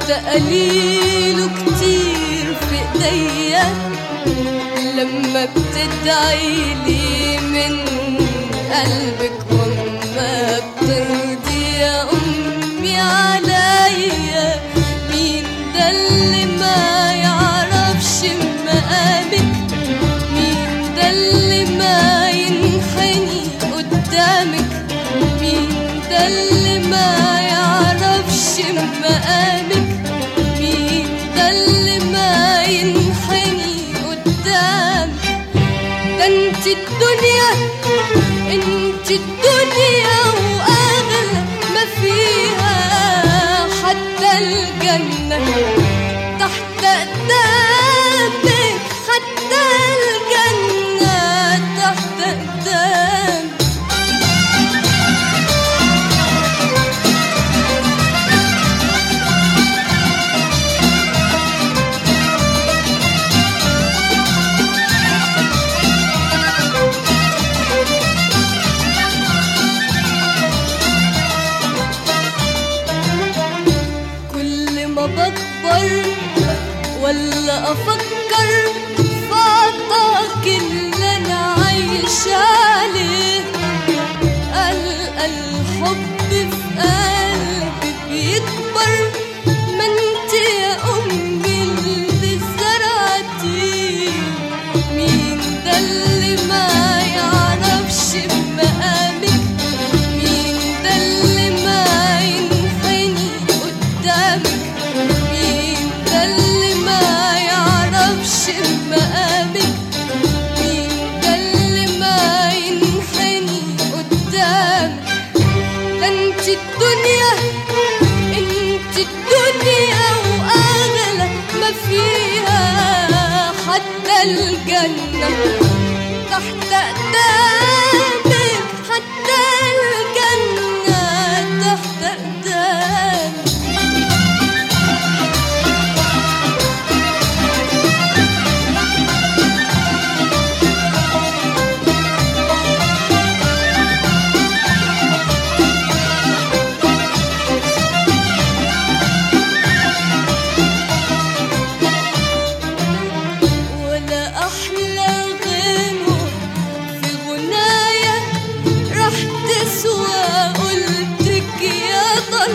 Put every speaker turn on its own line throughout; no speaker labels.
ده قليله كتير في ايديا لما بتدعي لي من قلبك وما بترضي يا امي عليا مين ده اللي ما يعرفش مقامك مين ده اللي ما ينحني قدامك مين ده اللي ما يعرفش مقامك مين ده اللي ما ينحني قدامك ده انت الدنيا انت الدنيا واغلى ما فيها حتى الجنة تحت قدامك حتى الجنة تحت قدامك كل ما بكبر ولا افكر في عطاك اللي انا عايشه عليه القى الحب في قلبي بيكبر ما انت يا امي اللي زرعتيه مين ده اللي ما يعرفش مقامك مين ده اللي ما ينحني قدامك مين ده اللي ما يعرفش مقامك مين ده اللي ما ينحني قدامك ده انت الدنيا انت الدنيا واغلى ما فيها حتى الجنة تحت قدامك حتى الجنة تحت قدامك ولا أحلى غنوة في غناية راح تسوى قلتك يا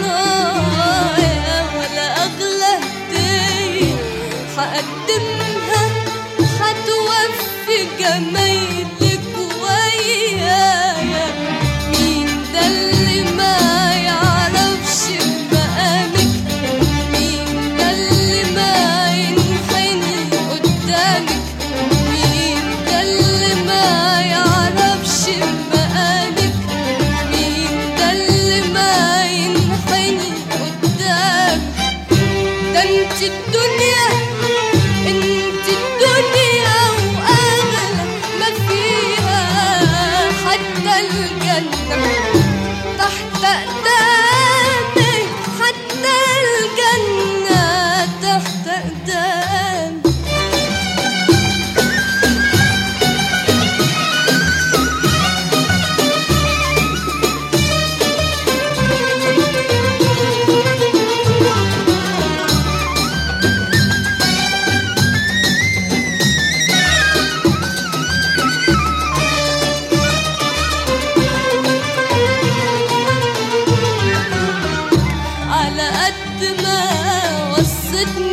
ضنايا ولا أغلى هدية هقدمها هتوفي جمايلك ويايا مين ده اللي ما يعرفش مقامك مين ده اللي ما ينحني قدامك مين ده اللي ما يعرفش مقامك مين ده اللي ما ينحني قدامك ده انت الدنيا انت الدنيا واغلى ما فيها حتى الجنة تحت قدامك حتى الجنة تحت قدامك على قد ما وصتني